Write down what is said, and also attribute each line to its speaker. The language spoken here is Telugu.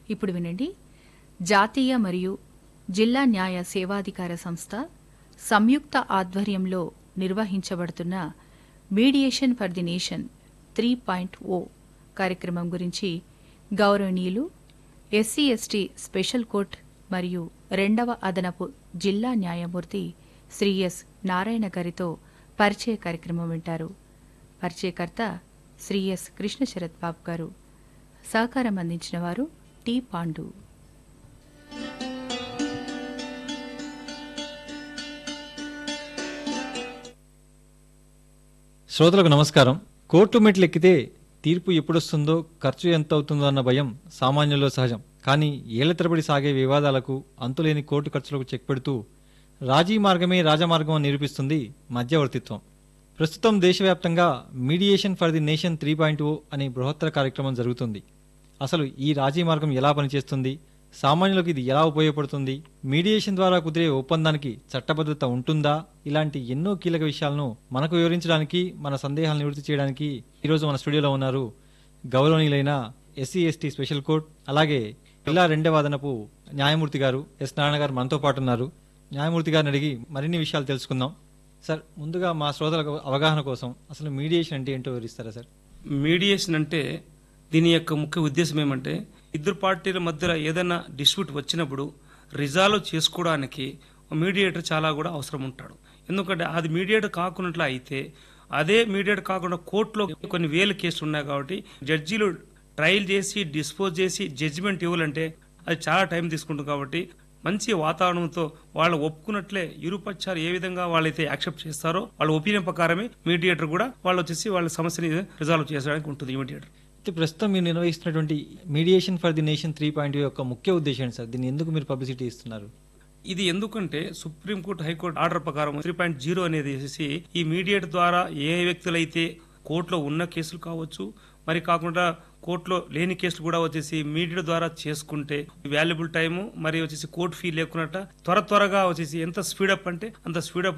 Speaker 1: ఇప్పుడు వినండి జాతీయ మరియు జిల్లా న్యాయ సేవాధికార సంస్థ సంయుక్త ఆధ్వర్యంలో నిర్వహించబడుతున్న mediation for the nation three point O కార్యక్రమం గురించి గౌరవనీయులు ఎస్సీ ఎస్టీ స్పెషల్ కోర్ట్ మరియు రెండవ అదనపు జిల్లా న్యాయమూర్తి శ్రీ ఎస్ నారాయణ గారితో పరిచయ కార్యక్రమం వింటారు పరిచయకర్త శ్రీ ఎస్ కృష్ణ శరత్ బాబు గారు సహకారం అందించిన వారు టి పాండు
Speaker 2: శ్రోతలకు నమస్కారం కోర్టు మెట్లు ఎక్కితే తీర్పు ఎప్పుడొస్తుందో ఖర్చు ఎంత అవుతుందో అన్న భయం సామాన్యుల్లో సహజం కానీ ఏళ్ల తరబడి సాగే వివాదాలకు అంతులేని కోర్టు ఖర్చులకు చెక్ పెడుతూ రాజీ మార్గమే రాజమార్గం అని నిరూపిస్తుంది మధ్యవర్తిత్వం ప్రస్తుతం దేశవ్యాప్తంగా mediation for the nation three point O అనే బృహత్తర కార్యక్రమం జరుగుతుంది అసలు ఈ రాజీ మార్గం ఎలా పనిచేస్తుంది సామాన్యులకు ఇది ఎలా ఉపయోగపడుతుంది మీడియేషన్ ద్వారా కుదిరే ఒప్పందానికి చట్టబద్ధత ఉంటుందా ఇలాంటి ఎన్నో కీలక విషయాలను మనకు వివరించడానికి మన సందేహాలను నివృత్తి చేయడానికి ఈరోజు మన స్టూడియోలో ఉన్నారు గౌరవనీయులైన ఎస్సీ ఎస్టీ స్పెషల్ కోర్ట్ అలాగే జిల్లా రెండవ అదనపు న్యాయమూర్తి గారు ఎస్ నారాయణ గారు మనతో పాటు ఉన్నారు న్యాయమూర్తి గారిని అడిగి మరిన్ని విషయాలు తెలుసుకుందాం సార్ ముందుగా మా శ్రోతలకు అవగాహన కోసం అసలు మీడియేషన్ అంటే ఏంటో వివరిస్తారా సార్
Speaker 3: మీడియేషన్ అంటే దీని యొక్క ముఖ్య ఉద్దేశం ఏమంటే ఇద్దరు పార్టీల మధ్యలో ఏదైనా డిస్ప్యూట్ వచ్చినప్పుడు రిజాల్వ్ చేసుకోవడానికి మీడియేటర్ చాలా కూడా అవసరం ఉంటాడు ఎందుకంటే అది మీడియేటర్ కాకున్నట్లు అయితే అదే మీడియేటర్ కాకుండా కోర్టులో కొన్ని వేల కేసులు ఉన్నాయి కాబట్టి జడ్జీలు ట్రయల్ చేసి డిస్పోజ్ చేసి జడ్జిమెంట్ ఇవ్వాలంటే అది చాలా టైం తీసుకుంటుంది కాబట్టి మంచి వాతావరణంతో వాళ్ళు ఒప్పుకున్నట్లే ఇరుపక్షాలు ఏ విధంగా వాళ్ళైతే యాక్సెప్ట్ చేస్తారో వాళ్ళ ఒపీనియన్ ప్రకారమే మీడియేటర్ కూడా వాళ్ళు వచ్చేసి వాళ్ళ సమస్యని రిజాల్వ్ చేయడానికి ఉంటుంది మీడియేటర్
Speaker 2: అయితే ప్రస్తుతం మీరు నిర్వహిస్తున్నటువంటి mediation for the nation three point యొక్క ముఖ్య ఉద్దేశం ఏంటి సార్ దీన్ని ఎందుకు మీరు పబ్లిసిటీ ఇస్తున్నారు
Speaker 3: ఇది ఎందుకంటే సుప్రీంకోర్టు హైకోర్టు ఆర్డర్ ప్రకారం త్రీ పాయింట్ జీరో అనేది వేసేసి ఈ మీడియేట్ ద్వారా ఏ వ్యక్తులైతే కోర్టులో ఉన్న కేసులు కావచ్చు మరి కాకుండా కోర్టులో లేని కేసులు కూడా వచ్చేసి మీడియా ద్వారా చేసుకుంటే వాల్యుబుల్ టైము మరి వచ్చేసి కోర్టు ఫీ లేకున్నట్ట త్వర త్వరగా వచ్చేసి ఎంత స్పీడప్ అంటే అంత స్పీడప్